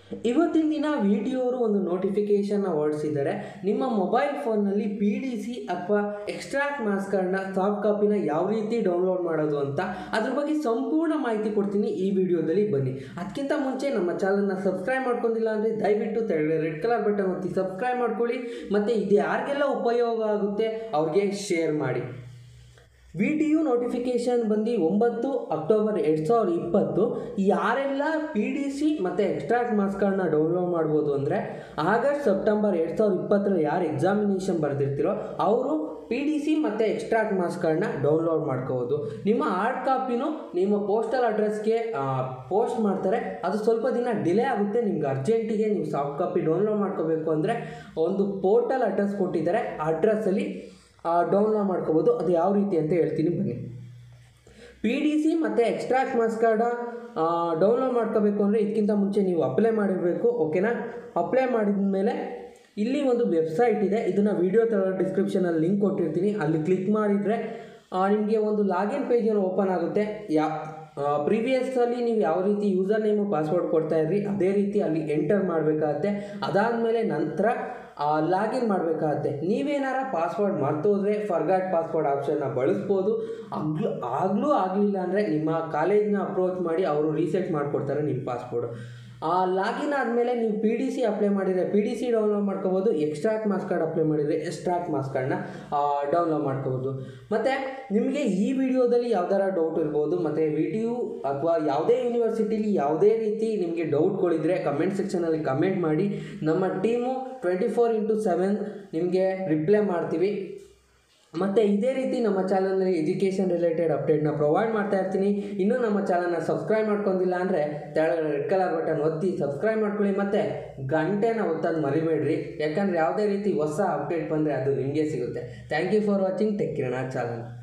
ಇವತ್ತಿನ ದಿನ ವಿಡಿಯೋರು ಒಂದು ನೋಟಿಫಿಕೇಷನ್ನ ಹೊರಡಿಸಿದ್ದಾರೆ ನಿಮ್ಮ ಮೊಬೈಲ್ ಫೋನ್ನಲ್ಲಿ ಪಿ ಡಿ ಸಿ ಅಥವಾ ಎಕ್ಸ್ಟ್ರಾಕ್ಟ್ ಮಾಸ್ಕರ್ನ ಸಾಫ್ಟ್ ಕಾಪಿನ ಯಾವ ರೀತಿ ಡೌನ್ಲೋಡ್ ಮಾಡೋದು ಅಂತ ಅದ್ರ ಬಗ್ಗೆ ಸಂಪೂರ್ಣ ಮಾಹಿತಿ ಕೊಡ್ತೀನಿ ಈ ವಿಡಿಯೋದಲ್ಲಿ ಬನ್ನಿ ಅದಕ್ಕಿಂತ ಮುಂಚೆ ನಮ್ಮ ಚಾನಲ್ನ ಸಬ್ಸ್ಕ್ರೈಬ್ ಮಾಡ್ಕೊಂಡಿಲ್ಲ ಅಂದರೆ ದಯವಿಟ್ಟು ತೆಳಗಡೆ ರೆಡ್ ಕಲರ್ ಬಟನ್ ಒತ್ತಿ ಸಬ್ಸ್ಕ್ರೈಬ್ ಮಾಡ್ಕೊಳ್ಳಿ ಮತ್ತು ಇದು ಯಾರಿಗೆಲ್ಲ ಉಪಯೋಗ ಆಗುತ್ತೆ ಅವ್ರಿಗೆ ಶೇರ್ ಮಾಡಿ ವಿ ಟಿ ಯು ನೋಟಿಫಿಕೇಷನ್ ಬಂದು ಒಂಬತ್ತು ಅಕ್ಟೋಬರ್ ಎರಡು ಸಾವಿರದ ಇಪ್ಪತ್ತು ಯಾರೆಲ್ಲ ಪಿ ಡಿ ಸಿ ಮತ್ತು ಎಕ್ಸ್ಟ್ರಾಕ್ಟ್ ಮಾರ್ಕ್ಸ್ಗಳನ್ನ ಡೌನ್ಲೋಡ್ ಮಾಡ್ಬೋದು ಅಂದರೆ ಆಗಸ್ಟ್ ಸೆಪ್ಟೆಂಬರ್ ಎರಡು ಸಾವಿರದ ಇಪ್ಪತ್ತರಲ್ಲಿ ಯಾರು ಎಕ್ಸಾಮಿನೇಷನ್ ಬರೆದಿರ್ತೀರೋ ಅವರು ಪಿ ಡಿ ಸಿ ಮತ್ತು ಎಕ್ಸ್ಟ್ರಾಕ್ಟ್ ಮಾರ್ಕ್ಸ್ಗಳನ್ನ ಡೌನ್ಲೋಡ್ ಮಾಡ್ಕೋಬೋದು ನಿಮ್ಮ ಹಾರ್ಡ್ ಕಾಪಿನೂ ನಿಮ್ಮ ಪೋಸ್ಟಲ್ ಅಡ್ರೆಸ್ಗೆ ಪೋಸ್ಟ್ ಮಾಡ್ತಾರೆ ಅದು ಸ್ವಲ್ಪ ದಿನ ಡಿಲೇ ಆಗುತ್ತೆ ನಿಮ್ಗೆ ಅರ್ಜೆಂಟಿಗೆ ನೀವು ಸಾಫ್ಟ್ ಕಾಪಿ ಡೌನ್ಲೋಡ್ ಮಾಡ್ಕೋಬೇಕು ಅಂದರೆ ಒಂದು ಪೋರ್ಟಲ್ ಅಡ್ರೆಸ್ ಕೊಟ್ಟಿದ್ದಾರೆ ಆ ಅಡ್ರೆಸ್ಸಲ್ಲಿ ಡೌನ್ಲೋಡ್ ಮಾಡ್ಕೋಬೋದು ಅದು ಯಾವ ರೀತಿ ಅಂತ ಹೇಳ್ತೀನಿ ಬನ್ನಿ ಪಿ ಡಿ ಸಿ ಮತ್ತು ಎಕ್ಸ್ಟ್ರಾಕ್ಟ್ ಮಾರ್ಕ್ಸ್ ಕಾರ್ಡ ಡೌನ್ಲೋಡ್ ಮಾಡ್ಕೋಬೇಕು ಅಂದರೆ ಇದಕ್ಕಿಂತ ಮುಂಚೆ ನೀವು ಅಪ್ಲೈ ಮಾಡಿರಬೇಕು ಓಕೆನಾ ಅಪ್ಲೈ ಮಾಡಿದ ಮೇಲೆ ಇಲ್ಲಿ ಒಂದು ವೆಬ್ಸೈಟ್ ಇದೆ ಇದನ್ನು ವಿಡಿಯೋ ತರ ಡಿಸ್ಕ್ರಿಪ್ಷನಲ್ಲಿ ಲಿಂಕ್ ಕೊಟ್ಟಿರ್ತೀನಿ ಅಲ್ಲಿ ಕ್ಲಿಕ್ ಮಾಡಿದರೆ ನಿಮಗೆ ಒಂದು ಲಾಗಿನ್ ಪೇಜನ್ನು ಓಪನ್ ಆಗುತ್ತೆ ಯಾ ಪ್ರೀವಿಯಸ್ಸಲ್ಲಿ ನೀವು ಯಾವ ರೀತಿ ಯೂಸರ್ ನೇಮು ಪಾಸ್ವರ್ಡ್ ಕೊಡ್ತಾ ಇದ್ರಿ ಅದೇ ರೀತಿ ಅಲ್ಲಿ ಎಂಟರ್ ಮಾಡಬೇಕಾಗತ್ತೆ ಅದಾದಮೇಲೆ ನಂತರ ಲಾಗಿನ್ ಮಾಡಬೇಕಾಗತ್ತೆ ನೀವೇನಾರ ಪಾಸ್ವರ್ಡ್ ಮರ್ತೋದ್ರೆ ಫರ್ಗಾಟ್ ಪಾಸ್ವರ್ಡ್ ಆಪ್ಷನ್ನ ಬಳಸ್ಬೋದು ಆಗ್ಲೂ ಆಗಲೂ ಆಗಲಿಲ್ಲ ಅಂದರೆ ನಿಮ್ಮ ಕಾಲೇಜ್ನ ಅಪ್ರೋಚ್ ಮಾಡಿ ಅವರು ರೀಸೆಟ್ ಮಾಡಿಕೊಡ್ತಾರೆ ನಿಮ್ಮ ಪಾಸ್ವರ್ಡು ಲಾಗಿನ್ ಆದಮೇಲೆ ನೀವು ಪಿ ಡಿ ಸಿ ಅಪ್ಲೈ ಮಾಡಿದರೆ ಪಿ ಡಿ ಸಿ ಡೌನ್ಲೋಡ್ ಮಾಡ್ಕೋಬೋದು ಎಕ್ಸ್ಟ್ರಾಕ್ಟ್ ಮಾರ್ಕ್ಸ್ ಕಾರ್ಡ್ ಅಪ್ಲೈ ಮಾಡಿದರೆ ಎಕ್ಸ್ಟ್ರಾಕ್ಟ್ ಮಾರ್ಕ್ಸ್ ಕಾರ್ಡ್ನ ಡೌನ್ಲೋಡ್ ಮಾಡ್ಕೋಬೋದು ಮತ್ತು ನಿಮಗೆ ಈ ವಿಡಿಯೋದಲ್ಲಿ ಯಾವ್ದಾರ ಡೌಟ್ ಇರ್ಬೋದು ಮತ್ತು ವಿ ಟಿ ಯು ಅಥವಾ ಯಾವುದೇ ಯೂನಿವರ್ಸಿಟಿಲಿ ಯಾವುದೇ ರೀತಿ ನಿಮಗೆ ಡೌಟ್ಗಳಿದ್ರೆ ಕಮೆಂಟ್ ಸೆಕ್ಷನಲ್ಲಿ ಕಮೆಂಟ್ ಮಾಡಿ ನಮ್ಮ team twenty four into seven ನಿಮಗೆ ರಿಪ್ಲೈ ಮಾಡ್ತೀವಿ ಮತ್ತು ಇದೇ ರೀತಿ ನಮ್ಮ ಚಾನಲ್ನಲ್ಲಿ ಎಜುಕೇಷನ್ ರಿಲೇಟೆಡ್ ಅಪ್ಡೇಟ್ನ ಪ್ರೊವೈಡ್ ಮಾಡ್ತಾ ಇರ್ತೀನಿ ಇನ್ನೂ ನಮ್ಮ ಚಾನಲ್ನ ಸಬ್ಸ್ಕ್ರೈಬ್ ಮಾಡ್ಕೊಂಡಿಲ್ಲ ಅಂದರೆ ತೆಳಗಡೆ ರೆಡ್ ಕಲರ್ ಬಟನ್ ಒತ್ತಿ ಸಬ್ಸ್ಕ್ರೈಬ್ ಮಾಡ್ಕೊಳ್ಳಿ ಮತ್ತು ಗಂಟೆನ ಒತ್ತೋದು ಮರಿಬೇಡ್ರಿ ಯಾಕಂದರೆ ಯಾವುದೇ ರೀತಿ ಹೊಸ ಅಪ್ಡೇಟ್ ಬಂದರೆ ಅದು ನಿಮಗೆ ಸಿಗುತ್ತೆ thank you for watching tech Kirana channel